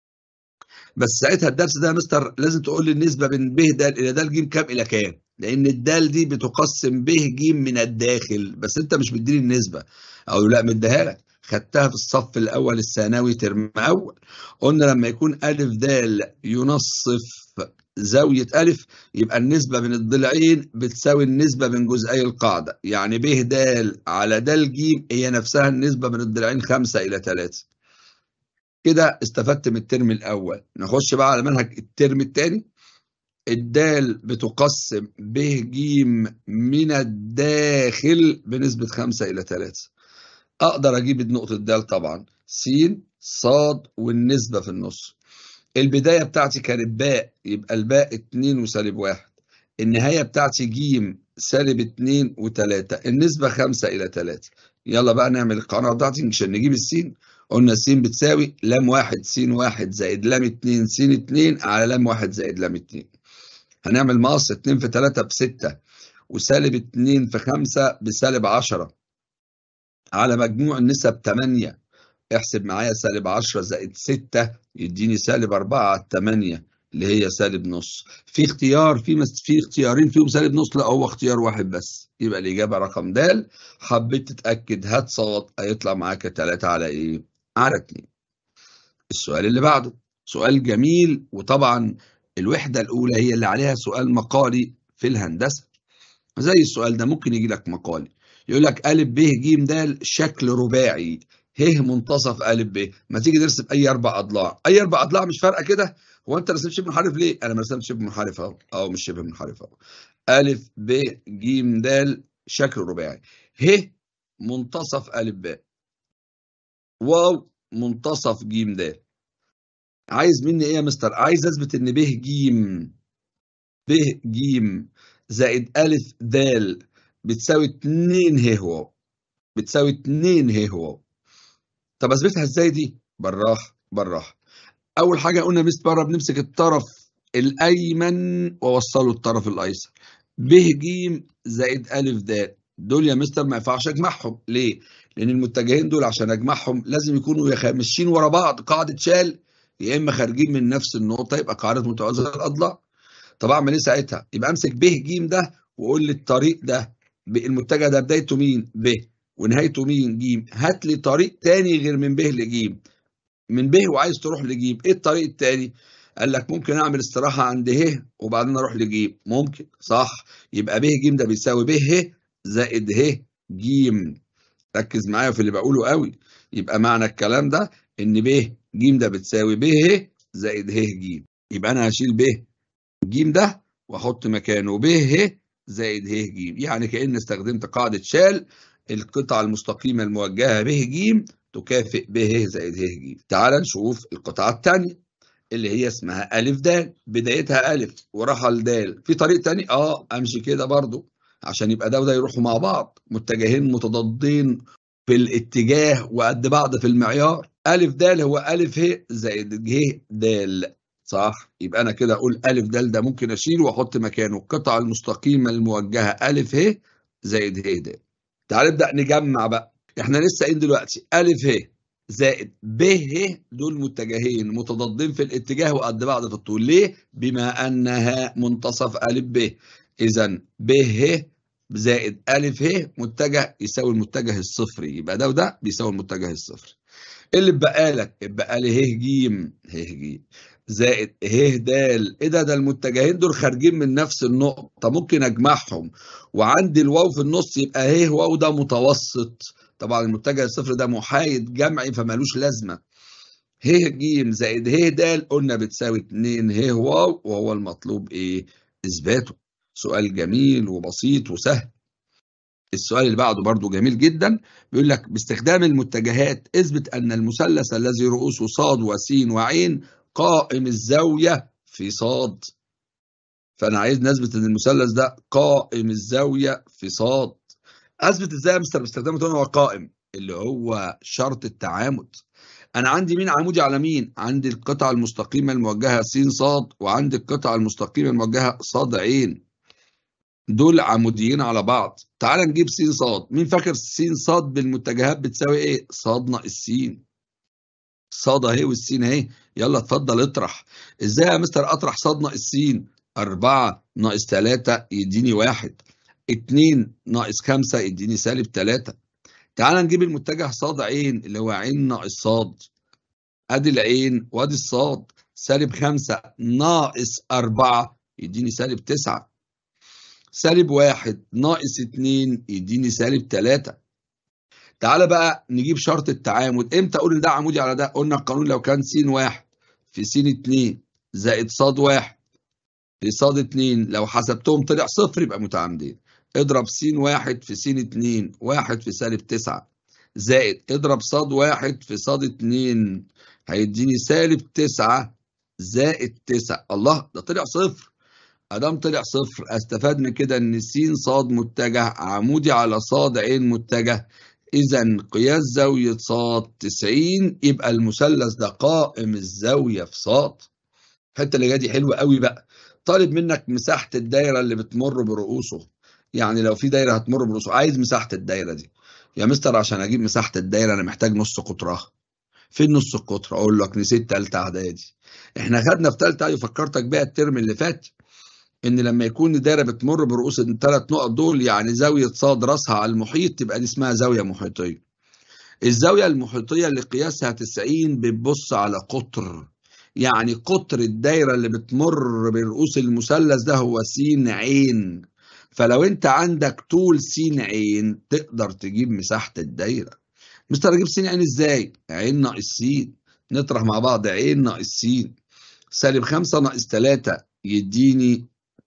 بس ساعتها الدرس ده يا مستر لازم تقول لي النسبة بين ب د إلى د ج كام إلى كام لأن الدال دي بتقسم ب ج من الداخل بس أنت مش مديني النسبة أو لا مديها لك خدتها في الصف الأول الثانوي ترم أول قلنا لما يكون أ د ينصف زاوية أ يبقى النسبة بين الضلعين بتساوي النسبة بين جزئي القاعدة يعني ب د على د ج هي نفسها النسبة بين الضلعين 5 إلى 3 كده استفدت من الترم الأول نخش بقى على منهج الترم الثاني الدال بتقسم ب ج من الداخل بنسبة 5 إلى 3 أقدر أجيب نقطة د طبعا س ص والنسبة في النص البداية بتاعتي كانت باء يبقى الباء 2 وسالب 1 النهاية بتاعتي ج سالب 2 و3 النسبة 5 إلى 3 يلا بقى نعمل القناة بتاعتي عشان نجيب السين قلنا س بتساوي لام 1 س 1 زائد لام 2 س 2 على لام 1 زائد لام 2 هنعمل مقص 2 في 3 ب 6 وسالب 2 في 5 بسالب 10 على مجموع النسب 8 احسب معايا سالب 10 زائد 6 يديني سالب 4 على 8 اللي هي سالب نص في اختيار في مس... في اختيارين فيهم سالب نص لا هو اختيار واحد بس يبقى الاجابه رقم د حبيت تتاكد هات صاد هيطلع معاك 3 على ايه على 2 السؤال اللي بعده سؤال جميل وطبعا الوحده الاولى هي اللي عليها سؤال مقالي في الهندسه زي السؤال ده ممكن يجي لك مقالي يقول لك ا ب ج د شكل رباعي ه منتصف ا ب ما تيجي نرسم اي اربع اضلاع اي اربع اضلاع مش فارقه كده هو انت رسمت شبه منحرف ليه انا ما رسمتش شبه منحرف اهو اهو مش شبه منحرف اهو ا ب ج د شكل رباعي ه منتصف ا ب واو منتصف ج د عايز مني ايه يا مستر عايز اثبت ان ب ج ب ج زائد ا د بتساوي 2 ه واو بتساوي 2 ه واو طب اثبتها ازاي دي بالراحه بالراحه اول حاجه قلنا مست بره بنمسك الطرف الايمن واوصله الطرف الايسر ب ج زائد ا د دول يا مستر ما ينفعش اجمعهم ليه لان المتجهين دول عشان اجمعهم لازم يكونوا يا ماشيين ورا بعض قاعده شال يا اما خارجين من نفس النقطه يبقى قاعده متوازيه الاضلاع طب اعمل ايه ساعتها يبقى امسك ب ج ده وقول لي الطريق ده المتجه ده بدايته مين ب ونهايته مين ج هات لي طريق تاني غير من ب لج من ب وعايز تروح لج ايه الطريق التاني قال لك ممكن اعمل استراحه عند ه وبعدين اروح لج ممكن صح يبقى ب ج ده بيساوي ب ه زائد ه ج ركز معايا في اللي بقوله قوي يبقى معنى الكلام ده ان ب ج ده بتساوي ب ه زائد ه ج يبقى انا هشيل ب ج ده واحط مكانه ب ه زائد ه ج يعني كأن استخدمت قاعدة شال القطعة المستقيمة الموجهة ب ج تكافئ ب ه زائد ه ج تعال نشوف القطعة الثانية اللي هي اسمها أ د بدايتها أ وراها لد في طريق تاني اه امشي كده برضو عشان يبقى ده وده يروحوا مع بعض متجهين متضادين في الاتجاه وقد بعض في المعيار أ د هو أ ه زائد ج د صح يبقى انا كده اقول أ د ده ممكن اشيله واحط مكانه القطعة المستقيمة الموجهة أ ه زائد ه د تعال نبدأ نجمع بقى احنا لسه قايلين دلوقتي أ ه زائد ب ه دول متجهين متضادين في الاتجاه وقد بعض في الطول ليه؟ بما انها منتصف أ ب اذا ب ه زائد أ ه متجه يساوي المتجه الصفري يبقى ده وده بيساوي المتجه الصفري اللي اتبقى لك اتبقى لي ه ج ه ج زائد ه د ايه ده ده المتجهين دول خارجين من نفس النقطه ممكن اجمعهم وعندي الواو في النص يبقى ه واو ده متوسط طبعا المتجه الصفر ده محايد جمعي فمالوش لازمه ه ج زائد ه د قلنا بتساوي 2 ه واو وهو المطلوب ايه اثباته سؤال جميل وبسيط وسهل السؤال اللي بعده برضو جميل جدا بيقول لك باستخدام المتجهات اثبت ان المثلث الذي رؤوسه صاد وسين وعين قائم الزاويه في صاد فانا عايز نثبت ان المثلث ده قائم الزاويه في صاد اثبت ازاي يا مستر باستخدام هنا هو قائم اللي هو شرط التعامد انا عندي مين عمودي على مين عندي القطعه المستقيمه الموجهه س صاد وعندي القطعه المستقيمه الموجهه صاد عين دول عموديين على بعض تعال نجيب س صاد مين فاكر س صاد بالمتجهات بتساوي ايه صاد ناقص س صاد اهي والسين اهي يلا اتفضل اطرح ازاي يا مستر اطرح صاد ناقص س 4 ناقص 3 يديني 1 2 ناقص 5 يديني سالب 3 تعال نجيب المتجه صاد عين اللي هو عين ناقص صاد ادي العين وادي الصاد سالب 5 ناقص 4 يديني سالب 9 سالب 1 ناقص 2 يديني سالب 3 تعال بقى نجيب شرط التعامد امتى اقول ان ده عمودي على ده قلنا القانون لو كان س 1 في س 2 زائد ص 1 في ص 2 لو حسبتهم طلع صفر يبقى متعامدين اضرب س 1 في س 2 1 في سالب 9 زائد اضرب ص 1 في ص 2 هيديني سالب 9 زائد 9 الله ده طلع صفر ادام طلع صفر استفاد من كده ان س ص متجه عمودي على ص عين متجه اذا قياس زاويه ص 90 يبقى المثلث ده قائم الزاويه في ص الحته اللي جايه دي حلوه قوي بقى طالب منك مساحه الدايره اللي بتمر برؤوسه يعني لو في دايره هتمر برؤوسه عايز مساحه الدايره دي يا مستر عشان اجيب مساحه الدايره انا محتاج نص قطرها فين نص القطر اقول لك نسيت ثالثه اعدادي احنا خدنا في ثالثه اعدادي فكرتك بيها الترم اللي فات ان لما يكون الدايره بتمر برؤوس الثلاث نقط دول يعني زاويه صاد راسها على المحيط تبقى دي اسمها زاويه محيطيه الزاويه المحيطيه اللي قياسها 90 بتبص على قطر يعني قطر الدايره اللي بتمر برؤوس المثلث ده هو س عين فلو انت عندك طول س عين تقدر تجيب مساحه الدايره مستر اجيب س عين ازاي عين ناقص س نطرح مع بعض عين ناقص س سالب 5 ناقص 3 يديني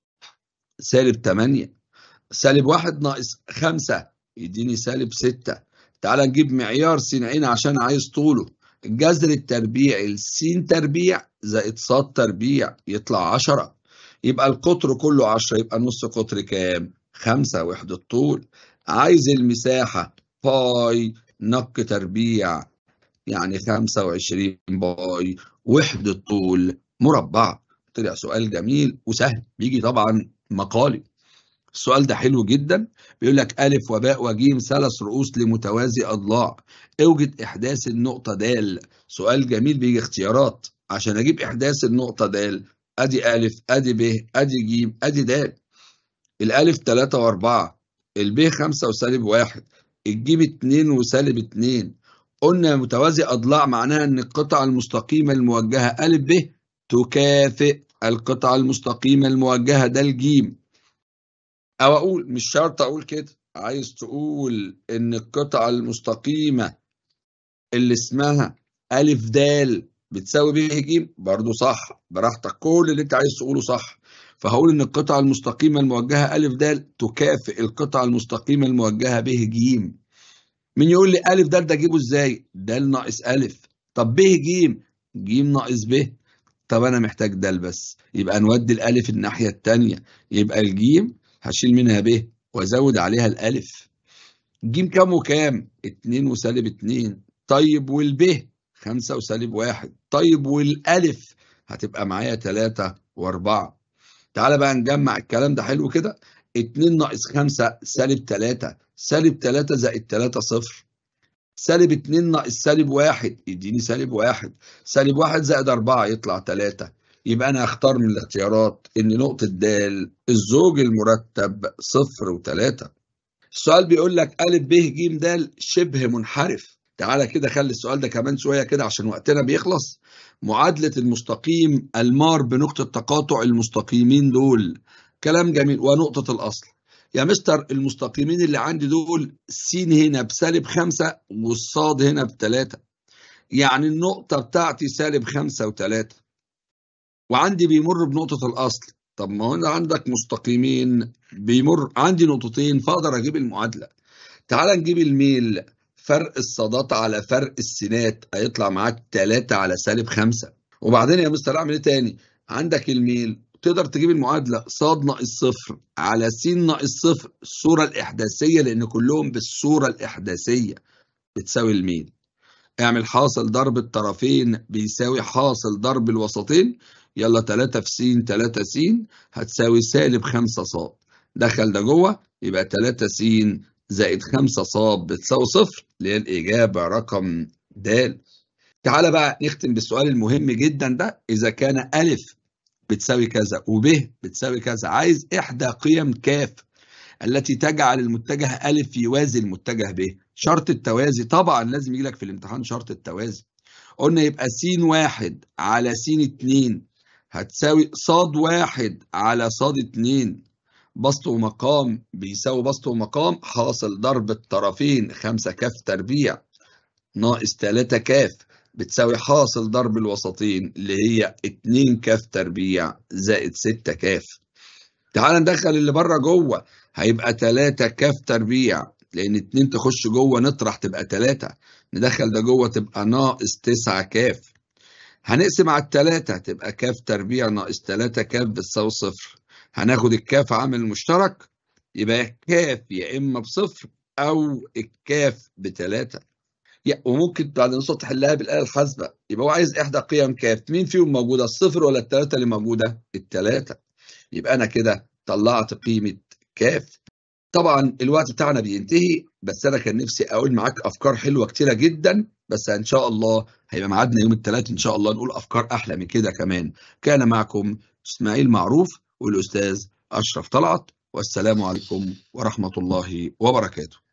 سالب 8 سالب 1 ناقص 5 يديني سالب 6 تعال نجيب معيار س عين عشان عايز طوله الجذر التربيعي الس تربيع زائد ص تربيع يطلع 10 يبقى القطر كله 10 يبقى نص قطر كام 5 وحدة طول عايز المساحة باي نق تربيع يعني 25 باي وحدة طول مربع طلع سؤال جميل وسهل بيجي طبعا مقالي السؤال ده حلو جدا بيقول لك ألف وباء وجيم ثلاث رؤوس لمتوازي أضلاع اوجد إحداث النقطة د سؤال جميل بيجي اختيارات عشان أجيب إحداث النقطة د أدي ألف أدي ب أدي جيم أدي د الألف 3 و4 الب 5 وسالب 1 الجيم 2 وسالب 2 قلنا متوازي أضلاع معناها إن القطعة المستقيمة الموجهة أ ب تكافئ القطعة المستقيمة الموجهة ده الجيم أو أقول مش شرط أقول كده عايز تقول إن القطعة المستقيمة اللي اسمها ألف د بتساوي ب ج برضه صح براحتك كل اللي أنت عايز تقوله صح فهقول إن القطعة المستقيمة الموجهة ألف د تكافئ القطعة المستقيمة الموجهة ب ج مين يقول لي ألف د ده أجيبه إزاي؟ د ناقص ألف طب ب ج ج ناقص ب طب أنا محتاج د بس يبقى نودي الألف الناحية التانية يبقى الجيم هشيل منها ب وأزود عليها الألف ج كام وكام؟ 2 وسالب 2 طيب والب 5 وسالب 1 طيب والألف هتبقى معايا 3 و4 تعالى بقى نجمع الكلام ده حلو كده 2 ناقص 5 سالب 3 سالب 3 زائد 3 صفر سالب 2 ناقص سالب 1 يديني سالب 1 سالب 1 زائد 4 يطلع 3 يبقى انا هختار من الاختيارات ان نقطة د الزوج المرتب صفر وثلاثة السؤال بيقول لك أ ب ج د شبه منحرف تعالى كده خلي السؤال ده كمان شوية كده عشان وقتنا بيخلص معادلة المستقيم المار بنقطة تقاطع المستقيمين دول كلام جميل ونقطة الأصل يا مستر المستقيمين اللي عندي دول س هنا بسالب خمسة والصاد هنا بتلاتة يعني النقطة بتاعتي سالب خمسة وتلاتة وعندي بيمر بنقطة الأصل طب ما هو عندك مستقيمين بيمر عندي نقطتين فأقدر أجيب المعادلة تعال نجيب الميل فرق الصادات على فرق السينات هيطلع معاك 3 على سالب 5 وبعدين يا مستر اعمل ايه تاني عندك الميل تقدر تجيب المعادله صاد ناقص صفر على س ناقص صفر الصوره الاحداثيه لان كلهم بالصوره الاحداثيه بتساوي الميل اعمل حاصل ضرب الطرفين بيساوي حاصل ضرب الوسطين يلا 3 في س 3 س هتساوي سالب 5 صاد دخل ده جوه يبقى 3 س زائد 5 صاد بتساوي صفر اللي هي الإجابة رقم د. تعالى بقى نختم بالسؤال المهم جدا ده إذا كان أ بتساوي كذا وب بتساوي كذا عايز إحدى قيم ك التي تجعل المتجه أ يوازي المتجه ب شرط التوازي طبعا لازم يجي لك في الامتحان شرط التوازي قلنا يبقى س واحد على س اتنين هتساوي صاد واحد على صاد اتنين بسط ومقام بيساوي بسط ومقام حاصل ضرب الطرفين 5 كاف تربيع ناقص 3 كاف بتساوي حاصل ضرب الوسطين اللي هي 2 كاف تربيع زائد 6 كاف تعال ندخل اللي بره جوه هيبقى 3 كاف تربيع لان 2 تخش جوه نطرح تبقى 3 ندخل ده جوه تبقى ناقص 9 كاف هنقسم على التلاتة تبقى كاف تربيع ناقص 3 كاف بتساوي صفر هناخد الكاف عامل مشترك يبقى كاف يا اما بصفر او الكاف بتلاتة وممكن بعد نص تحلها بالاله الحاسبه يبقى هو عايز احدى قيم كاف مين فيهم موجوده الصفر ولا التلاته اللي موجوده التلاته يبقى انا كده طلعت قيمه كاف طبعا الوقت بتاعنا بينتهي بس انا كان نفسي اقول معاك افكار حلوه كتيره جدا بس ان شاء الله هيبقى ميعادنا يوم الثلاث ان شاء الله نقول افكار احلى من كده كمان كان معكم اسماعيل معروف والأستاذ أشرف طلعت والسلام عليكم ورحمة الله وبركاته